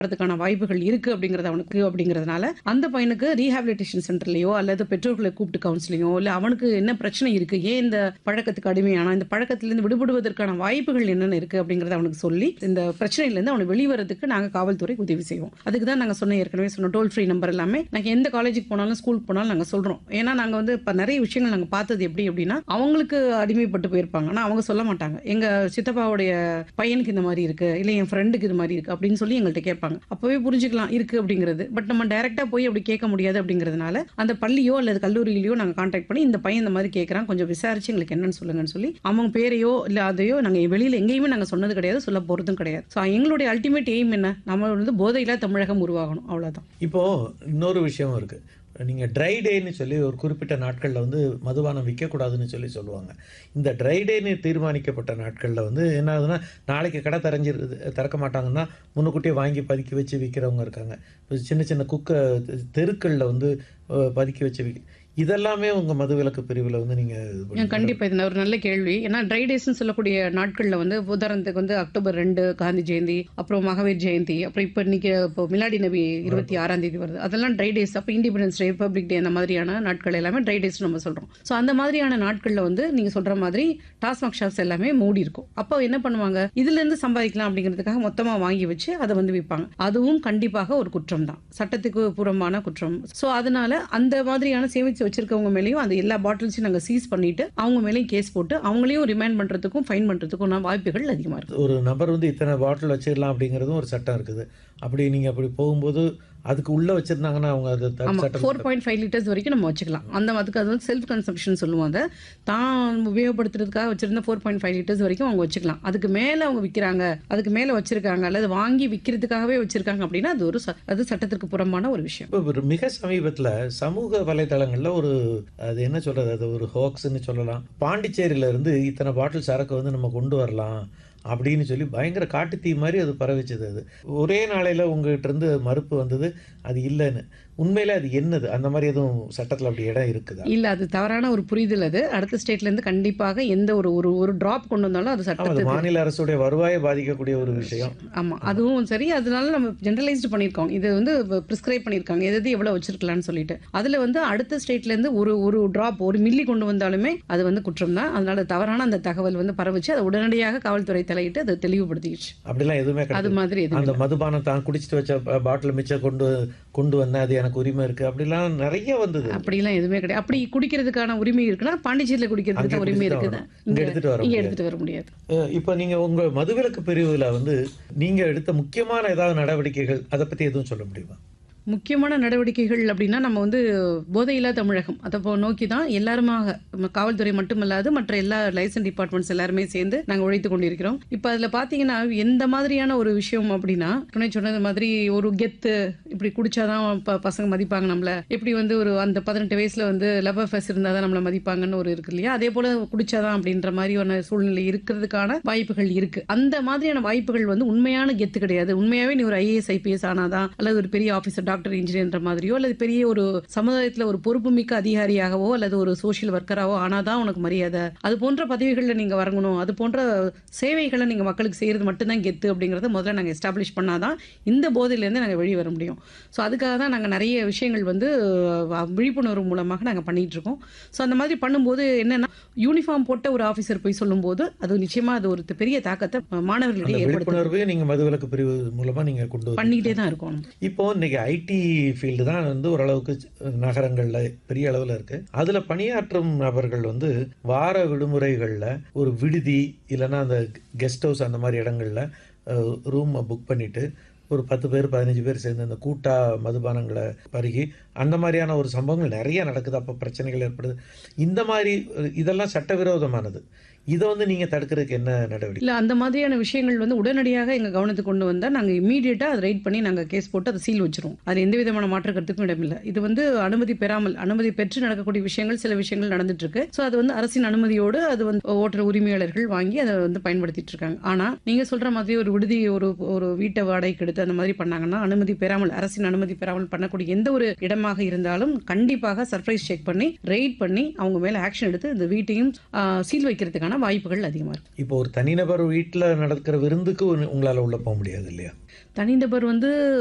வரதுக்கான வாய்ப்புகள் இருக்கு அப்படிங்கறது அவனுக்கு அப்படிங்கறதுனால அந்த பையனுக்கு ரீஹாபிலிட்டேஷன் சென்டர்லயோ அல்லது பெற்றோர்களை கூப்பிட்டு கவுன்சிலிங்கோ இல்ல அவனுக்கு என்ன பிரச்சனை இருக்கு ஏன் இந்த பழக்கத்துக்கு அடிமையானா இந்த பழக்கத்திலிருந்து விடுபடுவதற்கான வாய்ப்புகள் என்னென்ன இருக்கு அப்படிங்கறத அவனுக்கு சொல்லி இந்த பிரச்சனையில இருந்து அவனை வெளிவரதுக்கு நாங்க காவல்துறை உதவி செய்வோம் அதுக்கு தான் நாங்க சொன்ன ஏற்கனவே சொன்ன டோல் ஃப்ரீ நம்பர் எல்லாமே நாங்க எந்த காலேஜுக்கு போனாலும் ஸ்கூலுக்கு போனாலும் நாங்க சொல்றோம் ஏன்னா நாங்க வந்து இப்ப நிறைய விஷயங்கள் நாங்க பார்த்தது எப்படி அப்படின்னா அவங்களுக்கு அடிமைப்பட்டு போயிருப்பாங்க ஆனா அவங்க சொல்ல மாட்டாங்க எங்க சித்தப்பாவுடைய பையனுக்கு இந்த மாதிரி இருக்கு இல்ல என் ஃப்ரெண்டுக்கு இது மாதிரி இருக்கு அப்படின்னு சொல்லி எங்கள்கிட்ட கேட்பாங்க அப்பவே புரிஞ்சுக்கலாம் இருக்கு அப்படிங்கிறது பட் நம்ம டைரக்டா போய் அப்படி கேட்க முடியாது அப்படிங்கிறதுனால அந்த பள்ளியோ அல்லது கல்லூரியிலையோ நாங்க கான்டாக்ட் பண்ணி இந்த பையன் இந்த மாதிரி கேட்கறான் கொஞ்சம் விசாரிச்சு எங்களுக்கு என்னன்னு சொல்லுங்கன்னு சொல்லி அவங்க பேரையோ இல்ல அதையோ நாங்க வெளியில எங்கேயுமே நாங்க சொன்னது கிடையாது சொல்ல போறதும் கிடையாது ஸோ எங்களுடைய அல்டிமேட் எய்ம் என்ன நம்ம வந்து போதையில்லா தமிழகம் உருவாகணும் அவ்வளவுதான் இப்போ இன்னொரு விஷயம் இருக்கு நீங்க ட்ரை டேன்னு சொல்லி ஒரு குறிப்பிட்ட நாட்கள்ல வந்து மதுபானம் விற்கக்கூடாதுன்னு சொல்லி சொல்லுவாங்க இந்த ட்ரை டேன்னு தீர்மானிக்கப்பட்ட நாட்கள்ல வந்து என்ன ஆகுதுன்னா நாளைக்கு கடை திறஞ்சி திறக்க மாட்டாங்கன்னா முன்னுக்கூட்டியே வாங்கி பதுக்கி வச்சு விற்கிறவங்க இருக்காங்க இப்போ சின்ன சின்ன குக்க தெருக்கள்ல வந்து அஹ், பதுக்கி வச்சு விற்க இதெல்லாமே உங்க மதுவிலக்கு பிரிவுல வந்து நீங்க இது ஏன் பண்ணி- கண்டிப்பா இது ஒரு நல்ல கேள்வி ஏன்னா ட்ரை டேஸ்னு சொல்லக்கூடிய நாட்கள்ல வந்து உதாரணத்துக்கு வந்து அக்டோபர் ரெண்டு காந்தி ஜெயந்தி அப்புறம் மகாவீர் ஜெயந்தி அப்புறம் இப்ப இன்னைக்கு இப்போ மிலாடி நபி இருபத்தி ஆறாம் தேதி வருது அதெல்லாம் ட்ரை டேஸ் அப்போ இண்டிபெண்டன்ஸ் டே ரிபப்ளிக் டே அந்த மாதிரியான நாட்கள் எல்லாமே ட்ரை டேஸ் நம்ம சொல்றோம் ஸோ அந்த மாதிரியான நாட்கள்ல வந்து நீங்க சொல்ற மாதிரி டாஸ்மாக் ஷாப்ஸ் எல்லாமே மூடி இருக்கும் அப்போ என்ன பண்ணுவாங்க இதுல இருந்து சம்பாதிக்கலாம் அப்படிங்கிறதுக்காக மொத்தமா வாங்கி வச்சு அதை வந்து விற்பாங்க அதுவும் கண்டிப்பாக ஒரு குற்றம் தான் சட்டத்துக்கு புறம்பான குற்றம் ஸோ அதனால அந்த மாதிரியான சேமிச்சு வச்சிருக்கவங்க மேலேயும் அந்த எல்லா பாட்டில்ஸையும் நாங்க சீஸ் பண்ணிட்டு அவங்க மேலேயும் கேஸ் போட்டு அவங்களையும் ரிமைண்ட் பண்றதுக்கும் ஃபைன் பண்றதுக்கும் வாய்ப்புகள் அதிகமா இருக்கு ஒரு நபர் வந்து இத்தனை பாட்டில் வச்சிடலாம் அப்படிங்கிறதும் ஒரு சட்டம் இருக்குது அப்படி நீங்க அப்படி போகும்போது அதுக்கு உள்ள வச்சிருந்தாங்கன்னா அவங்க அது த- ஆமா சட்டம் ஃபோர் பாயிண்ட் ஃபைவ் லிட்டர்ஸ் வரைக்கும் நம்ம வச்சுக்கலாம் அந்த அதுக்கு அது வந்து செல்ஃப் கன்சம்ஷன் சொல்லுவோம் அதை தான் உபயோகப்படுத்துறதுக்காக வச்சிருந்த ஃபோர் பாயிண்ட் ஃபைவ் லிட்டர்ஸ் வரைக்கும் அவங்க வச்சுக்கலாம் அதுக்கு மேல அவங்க விற்கிறாங்க அதுக்கு மேல வச்சிருக்காங்க அல்லது வாங்கி விற்கிறதுக்காகவே வச்சிருக்காங்க அப்படின்னா அது ஒரு ச- அது சட்டத்திற்கு புறம்பான ஒரு விஷயம் இப்போ ஒரு மிக சமீபத்துல சமூக வலைதளங்கள்ல ஒரு அது என்ன சொல்றது அது ஒரு ஹோக்ஸ்ன்னு சொல்லலாம் பாண்டிச்சேரியில இருந்து இத்தனை பாட்டில் சரக்கு வந்து நம்ம கொண்டு வரலாம் அப்படின்னு சொல்லி பயங்கர காட்டுத்தீ மாதிரி அது பரவிச்சது அது ஒரே நாளையில உங்ககிட்ட இருந்து மறுப்பு வந்தது அது இல்லைன்னு உண்மையில அது என்னது அந்த மாதிரி எதுவும் சட்டத்துல அப்படி இடம் இருக்குதா இல்ல அது தவறான ஒரு புரிதல் அது அடுத்த ஸ்டேட்ல இருந்து கண்டிப்பாக எந்த ஒரு ஒரு ஒரு டிராப் கொண்டு வந்தாலும் அது ஆமா, அது சட்டத்துக்கு மாநில அரசுடைய வருவாயை பாதிக்கக்கூடிய ஒரு விஷயம் ஆமா அதுவும் சரி அதனால நம்ம ஜெனரலைஸ்டு பண்ணியிருக்கோம் இது வந்து ப்ரிஸ்கிரைப் பண்ணியிருக்காங்க எது எது எவ்வளவு வச்சிருக்கலாம்னு சொல்லிட்டு அதுல வந்து அடுத்த ஸ்டேட்ல இருந்து ஒரு ஒரு டிராப் ஒரு மில்லி கொண்டு வந்தாலுமே அது வந்து குற்றம் தான் அதனால தவறான அந்த தகவல் வந்து பரவுச்சு அதை உடனடியாக காவல்துறை தலையிட்டு அதை தெளிவுபடுத்திடுச்சு அப்படிலாம் எதுவுமே அது கிடையாது மாதிரி எதுவும் அந்த மதுபானம் தான் குடிச்சிட்டு வச்ச பாட்டில் மிச்சம் கொண்டு கொண்டு வந்தேன் அது எனக்கு உரிமை இருக்கு அப்படிலாம் நிறைய வந்தது அப்படிலாம் எதுவுமே கிடையாது அப்படி குடிக்கிறதுக்கான உரிமை இருக்குன்னா பாண்டிச்சேரியில குடிக்கிறதுக்கு அங்கே தான் உரிமை குடிச்சிட்டு இருக்குது வரணும். இங்க எடுத்துட்டு வர இங்க முடியாது. எடுத்துட்டு வர முடியாது அஹ் இப்போ நீங்க உங்க மதுவிலக்கு பிரிவுல வந்து நீங்க எடுத்த முக்கியமான ஏதாவது நடவடிக்கைகள் அதை பத்தி எதுவும் சொல்ல முடியுமா முக்கியமான நடவடிக்கைகள் அப்படின்னா நம்ம வந்து போதையில்லா தமிழகம் அதை போ நோக்கி தான் எல்லாருமாக நம்ம காவல்துறை மட்டுமல்லாது மற்ற எல்லா லைசன்ஸ் டிபார்ட்மெண்ட்ஸ் எல்லாருமே சேர்ந்து நாங்கள் உழைத்து கொண்டிருக்கிறோம் இப்போ அதில் பார்த்தீங்கன்னா எந்த மாதிரியான ஒரு விஷயம் அப்படின்னா துணை சொன்னது மாதிரி ஒரு கெத்து இப்படி குடிச்சாதான் ப பசங்க மதிப்பாங்க நம்மள எப்படி வந்து ஒரு அந்த பதினெட்டு வயசுல வந்து லவ் அஃபேர்ஸ் இருந்தால் தான் நம்மளை மதிப்பாங்கன்னு ஒரு இருக்கு இல்லையா அதே போல குடிச்சாதான் அப்படின்ற மாதிரி ஒரு சூழ்நிலை இருக்கிறதுக்கான வாய்ப்புகள் இருக்கு அந்த மாதிரியான வாய்ப்புகள் வந்து உண்மையான கெத்து கிடையாது உண்மையாவே நீ ஒரு ஐஏஎஸ் ஐபிஎஸ் ஆனாதான் அல்லது ஒரு பெரிய ஆஃபீஸர் டாக்டர் இன்ஜினியர்ன்ற மாதிரியோ அல்லது பெரிய ஒரு சமுதாயத்துல ஒரு பொறுப்புமிக்க அதிகாரியாகவோ அல்லது ஒரு சோஷியல் ஒர்க்கராவோ ஆனாதான் உனக்கு மரியாதை அது போன்ற பதவிகளில் நீங்க வரங்கணும் அது போன்ற சேவைகளை நீங்க மக்களுக்கு செய்யறது மட்டும்தான் கெத்து அப்படிங்கறத முதல்ல நாங்க எஸ்டாப்ளிஷ் பண்ணாதான் இந்த போதையிலேருந்து நாங்க வெளியே வர முடியும் ஸோ அதுக்காக தான் நாங்க நிறைய விஷயங்கள் வந்து அஹ், விழிப்புணர்வு மூலமாக நாங்க பண்ணிட்டு இருக்கோம் ஸோ அந்த மாதிரி பண்ணும்போது என்னன்னா யூனிஃபார்ம் போட்ட ஒரு ஆஃபீஸர் போய் சொல்லும்போது அது நிச்சயமா அது ஒரு பெரிய தாக்கத்தை அந்த மாணவர்களிடையே ஏற்படுத்தும் விழிப்புணர்வையும் நீங்க மதுவிலக்கு பிரிவு மூலமா நீங்க கொண்டு வந்து பண்ணிக்கிட்டே தான் இருக்கோம் நம்ம. இப்போ இன்னைக்கு ஐடி ஃபீல்டு தான் வந்து ஓரளவுக்கு நகரங்கள்ல பெரிய அளவுல இருக்கு அதுல பணியாற்றும் நபர்கள் வந்து வார விடுமுறைகள்ல ஒரு விடுதி இல்லைன்னா அந்த கெஸ்ட் ஹவுஸ் அந்த மாதிரி இடங்கள்ல ரூம் புக் பண்ணிட்டு ஒரு பத்து பேர் பதினஞ்சு பேர் சேர்ந்து அந்த கூட்டா மதுபானங்களை பருகி அந்த மாதிரியான ஒரு சம்பவங்கள் நிறைய நடக்குது அப்போ பிரச்சனைகள் ஏற்படுது இந்த மாதிரி அஹ், இதெல்லாம் சட்டவிரோதமானது இதை வந்து நீங்க தடுக்கிறதுக்கு என்ன நடவடிக்கை இல்ல அந்த மாதிரியான விஷயங்கள் வந்து உடனடியாக எங்க கவனத்துக்கு கொண்டு வந்தா நாங்க இமீடியட்டா அதை ரைட் பண்ணி நாங்க கேஸ் போட்டு அதை சீல் வச்சிருவோம் அது எந்த விதமான மாற்று கருத்துக்கும் இடமில்லை இது வந்து அனுமதி பெறாமல் அனுமதி பெற்று நடக்கக்கூடிய விஷயங்கள் சில விஷயங்கள் நடந்துட்டு இருக்கு ஸோ அது வந்து அரசின் அனுமதியோடு அது வந்து ஓட்டுற உரிமையாளர்கள் வாங்கி அதை வந்து பயன்படுத்திட்டு இருக்காங்க ஆனா நீங்க சொல்ற மாதிரி ஒரு விடுதி ஒரு ஒரு வீட்டை வாடகைக்கு எடுத்து அந்த மாதிரி பண்ணாங்கன்னா அனுமதி பெறாமல் அரசின் அனுமதி பெறாமல் பண்ணக்கூடிய எந்த ஒரு இடமாக இருந்தாலும் கண்டிப்பாக சர்ப்ரைஸ் செக் பண்ணி ரெய்ட் பண்ணி அவங்க மேல ஆக்ஷன் எடுத்து இந்த வீட்டையும் சீல் வைக்கிறதுக்கான வாய்ப்புகள் அதிகமா இருக்கு இப்போ ஒரு தனிநபர் வீட்டில் நடக்கிற விருந்துக்கு உங்களால் உள்ள போக முடியாது இல்லையா தனிநபர் வந்து